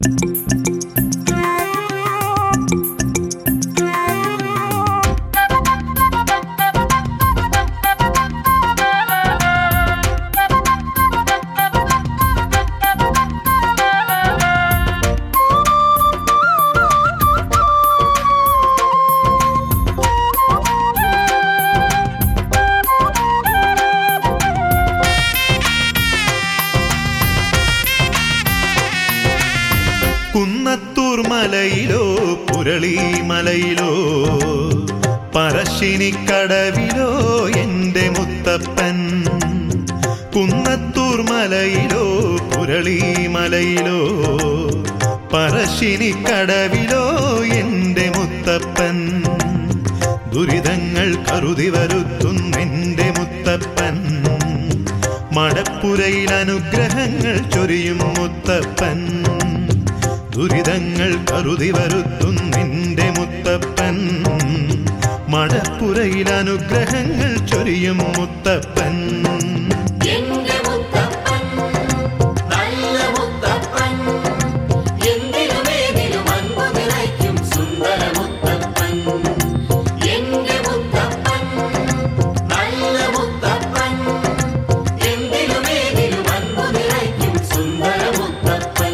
കുന്നത്തൂർ മലയിലോ പുരളി മലയിലോ പറശ്ശിനിക്കടവിലോ എന്റെ മുത്തപ്പൻ കുന്നത്തൂർ മലയിലോ പുരളി മലയിലോ പറശ്ശിനിക്കടവിലോ എന്റെ മുത്തപ്പൻ ദുരിതങ്ങൾ കരുതി വരുത്തുന്നെന്റെ മുത്തപ്പൻ മടപ്പുരയിൽ അനുഗ്രഹങ്ങൾ ചൊരിയും മുത്തപ്പൻ ദുരിതങ്ങൾ കരുതി വരുത്തുന്നിന്റെ മുത്തപ്പൻ മടപ്പുരയിൽ അനുഗ്രഹങ്ങൾ ചൊരിയും മുത്തപ്പൻ എന്റെ മുത്തപ്പൻ നല്ല മുത്തപ്പൻ എന്തിലും ഏതിലും അൻപു നിറയ്ക്കും സുന്ദര മുത്തപ്പൻ എന്റെ മുത്തപ്പൻ നല്ല മുത്തപ്പൻ എന്തിലും ഏതിലും അൻപു നിറയ്ക്കും സുന്ദര മുത്തപ്പൻ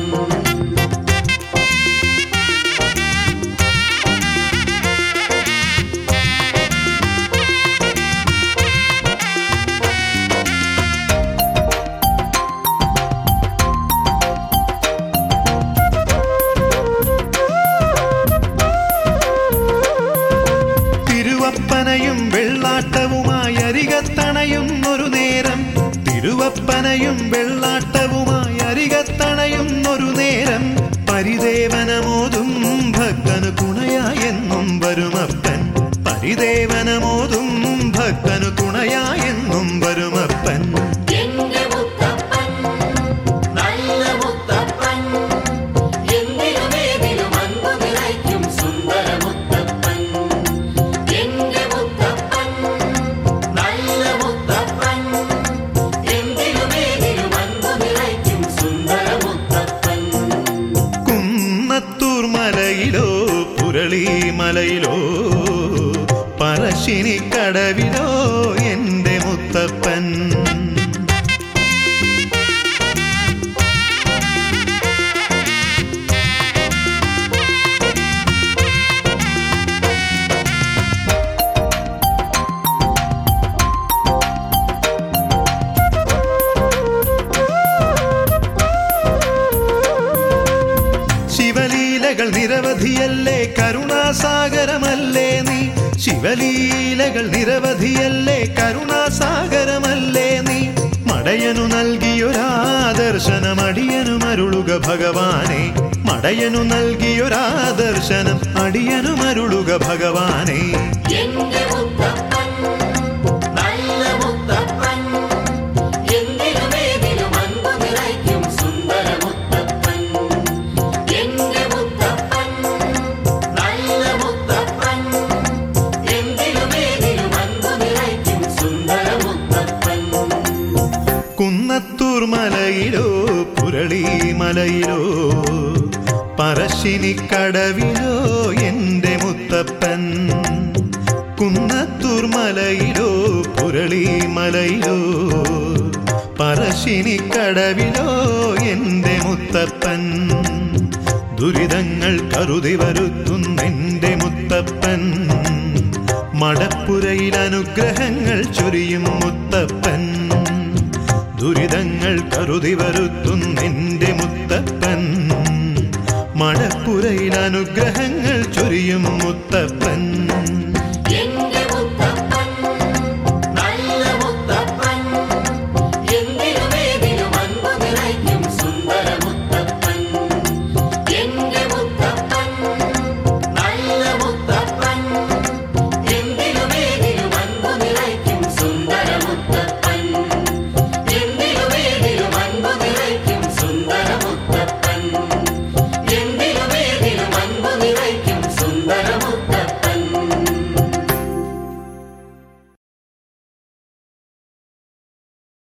തിരുവപ്പനയും വെള്ളാട്ടവുമായി അരികത്തണയും ഒരു നേരം തിരുവപ്പനയും വെള്ളാട്ടവുമായി അരികത്തണയും ഒരു നേരം പരിദേവനമോതും ഭക്തനു തുണയായെന്നും വരുമപ്പൻ പരിദേവനമോതും ഭക്തനു തുണയായെന്നും വരുമപ്പൻ എന്റെ മുത്തപ്പൻ നല്ല മുത്തപ്പൻ എന്തിലും ഏതിലും അൻപു നിറയ്ക്കും സുന്ദര മുത്തപ്പൻ എന്റെ മുത്തപ്പൻ നല്ല മുത്തപ്പൻ എന്തിലും ഏതിലും അൻപു നിറയ്ക്കും സുന്ദര മുത്തപ്പൻ കുന്നത്തൂർ മലയിലോ പുരളി മലയിലോ പറശ്ശിനിക്കടവിലോ എന്റെ മുത്തപ്പൻ ശിവലീലകൾ നിരവധിയല്ലേ കരുണാസാഗരമല്ലേ നീ ശിവലീലകൾ നിരവധിയല്ലേ കരുണാസാഗരമല്ലേ നീ മടയനു നൽകിയൊരാദർശനം അടിയനു മരുളുക ഭഗവാനെ മടയനു നൽകിയൊരാദർശനം അടിയനു മരുളുക ഭഗവാനെ എന്റെ മുത്തപ്പൻ നല്ല മുത്തപ്പൻ എന്തിലും ഏതിലും അൻപു നിറയ്ക്കും സുന്ദര മുത്തപ്പൻ എന്റെ മുത്തപ്പൻ നല്ല മുത്തപ്പൻ എന്തിലും ഏതിലും അൻപു നിറയ്ക്കും സുന്ദര മുത്തപ്പൻ കുന്നത്തൂർ മലയിലോ പുരളി മലയിലോ പറശ്ശിനിക്കടവിലോ എന്റെ മുത്തപ്പൻ കുന്നത്തൂർ മലയിലോ പുരളി മലയിലോ പറശ്ശിനിക്കടവിലോ എന്റെ മുത്തപ്പൻ ദുരിതങ്ങൾ കരുതി വരുത്തുന്നെന്റെ മുത്തപ്പൻ മടപ്പുരയിൽ അനുഗ്രഹങ്ങൾ ചൊരിയും മുത്തപ്പൻ ദുരിതങ്ങൾ കരുതി വരുത്തുന്നെന്റെ മുത്തപ്പൻ മടപ്പുരയിൽ അനുഗ്രഹങ്ങൾ ചൊരിയും മുത്തപ്പൻ